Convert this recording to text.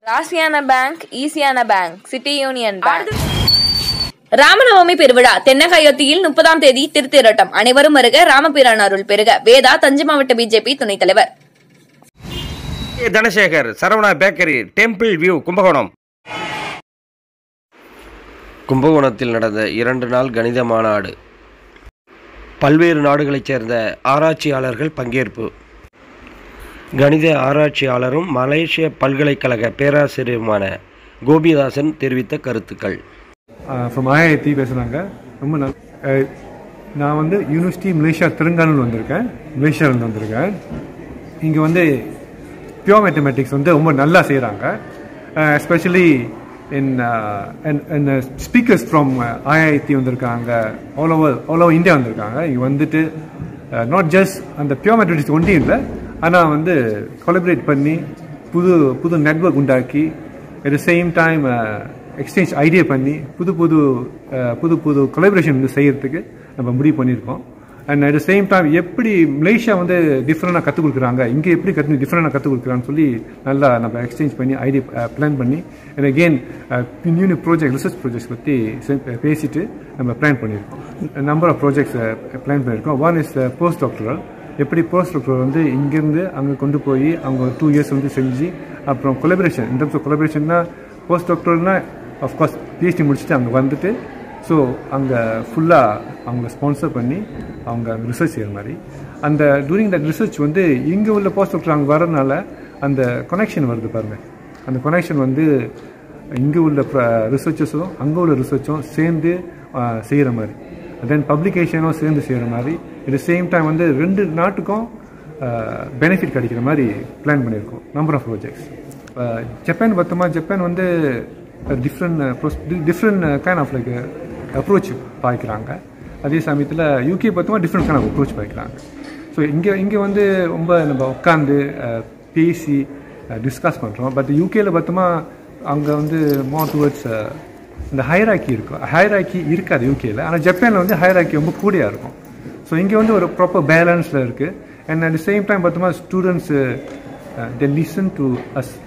ராசியான பேங்க் ஈஸியான bank city union bank Ramanavami பெருவிழா தென்னகயோத்தியில் முப்பதாம் தேதி திருத்தேரோட்டம் அனைவரும் வருக ராமபிரான் அருள் பெருக வேதா தஞ்சை மாவட்ட பிஜேபி துணைத் தலைவர் A Dhanasekar Saravana bakery temple view Kumbakonam கும்பகோணத்தில் நடந்த இரண்டு நாள் கணித மாநாடு பல்வேறு நாடுகளைச் சேர்ந்த ஆராய்ச்சியாளர்கள் பங்கேற்பு கணித ஆராய்ச்சியாளரும் மலேசிய பல்கலைக்கழக பேராசிரியருமான கோபிதாசன் தெரிவித்த கருத்துக்கள் ஃப்ரம் ஐஐடி பேசுகிறாங்க ரொம்ப நல் அஹ், நான் வந்து யூனிவர்சிட்டி மலேசியா தெலுங்கானூர் வந்திருக்கேன் மலேசியாவிலேருந்து வந்திருக்கேன் இங்கே வந்து பியூர் மேத்தமெட்டிக்ஸ் வந்து ரொம்ப நல்லா செய்கிறாங்க especially in in speakers from IIT வந்திருக்காங்க all over all over India வந்திருக்காங்க இங்கே வந்துட்டு நாட் ஜஸ்ட் அந்த பியூர் மேத்தமெட்டிக்ஸ் ஒன்றும் இல்லை ஆனால் வந்து கொலபரேட் பண்ணி புது புது நெட்வொர்க் உண்டாக்கி at the same time exchange idea பண்ணி புது புது அஹ், புது புது கொலாபரேஷன் வந்து செய்யறதுக்கு நம்ம முடிவு பண்ணியிருக்கோம் and at the same time எப்படி மலேசியா வந்து டிஃப்ரெண்டாக கற்றுக் கொடுக்குறாங்க இங்கே எப்படி கற்று டிஃப்ரெண்டாக கற்றுக் கொடுக்குறான்னு சொல்லி நல்லா நம்ம எக்ஸ்சேஞ்ச் பண்ணி ஐடியா பிளான் பண்ணி and again new new project research projects பற்றி பேசிட்டு நம்ம பிளான் பண்ணியிருக்கோம் நம்பர் ஆஃப் ப்ராஜெக்ட்ஸ் பிளான் பண்ணியிருக்கோம் ஒன் இஸ் போஸ்ட் டாக்டரல் எப்படி போஸ்ட் டாக்டர் வந்து இங்கேருந்து அங்கே கொண்டு போய் அவங்க டூ இயர்ஸ் வந்து செஞ்சு அப்புறம் கொலபரேஷன் இந்த டர்ம்ஸ் ஆஃப் கொலபரேஷன்னா போஸ்ட் டாக்டர்னா அஃப்கோர்ஸ் பிஹெச்டி முடிச்சுட்டு அங்கே வந்துட்டு ஸோ அங்கே ஃபுல்லாக அவங்க ஸ்பான்சர் பண்ணி அவங்க ரிசர்ச் செய்கிற மாதிரி அந்த டூரிங் தட் ரிசர்ச் வந்து இங்கே உள்ள போஸ்ட் டாக்டர் அங்கே வரனால அந்த கனெக்ஷன் வருது பாருங்கள் அந்த கனெக்ஷன் வந்து இங்கே உள்ள ரிசர்ச்சஸும் அங்கே உள்ள ரிசர்ச்சும் சேர்ந்து செய்கிற மாதிரி தென் பப்ளிகேஷனும் சேர்ந்து செய்கிற மாதிரி இட் சேம் டைம் வந்து ரெண்டு நாட்டுக்கும் பெனிஃபிட் கிடைக்கிற மாதிரி பிளான் பண்ணியிருக்கோம் நம்பர் ஆஃப் ப்ராஜெக்ட்ஸ் ஜப்பான் பார்த்தோமா ஜப்பான் வந்து different different kind of like approach பாய்க்கிறாங்க அதே சமயத்தில் யூகே பார்த்தோமா டிஃப்ரெண்ட் கைண்ட் ஆஃப் அப்ரோச் பாய்க்கிறாங்க ஸோ இங்கே இங்கே வந்து ரொம்ப நம்ம உட்காந்து பேசி டிஸ்கஸ் பண்ணுறோம் பட் யூகேல பார்த்தோமா அங்கே வந்து மோர் டுவர்ட்ஸ் இந்த ஹைராக்கி இருக்கும் ஹைராக்கி இருக்காது யூகேல ஆனால் ஜப்பானில் வந்து ஹைராக்கி ரொம்ப கூடியாக இருக்கும் ஸோ இங்கே வந்து ஒரு ப்ராப்பர் பேலன்ஸில் இருக்குது and at the same time பார்த்தோமா students they listen to as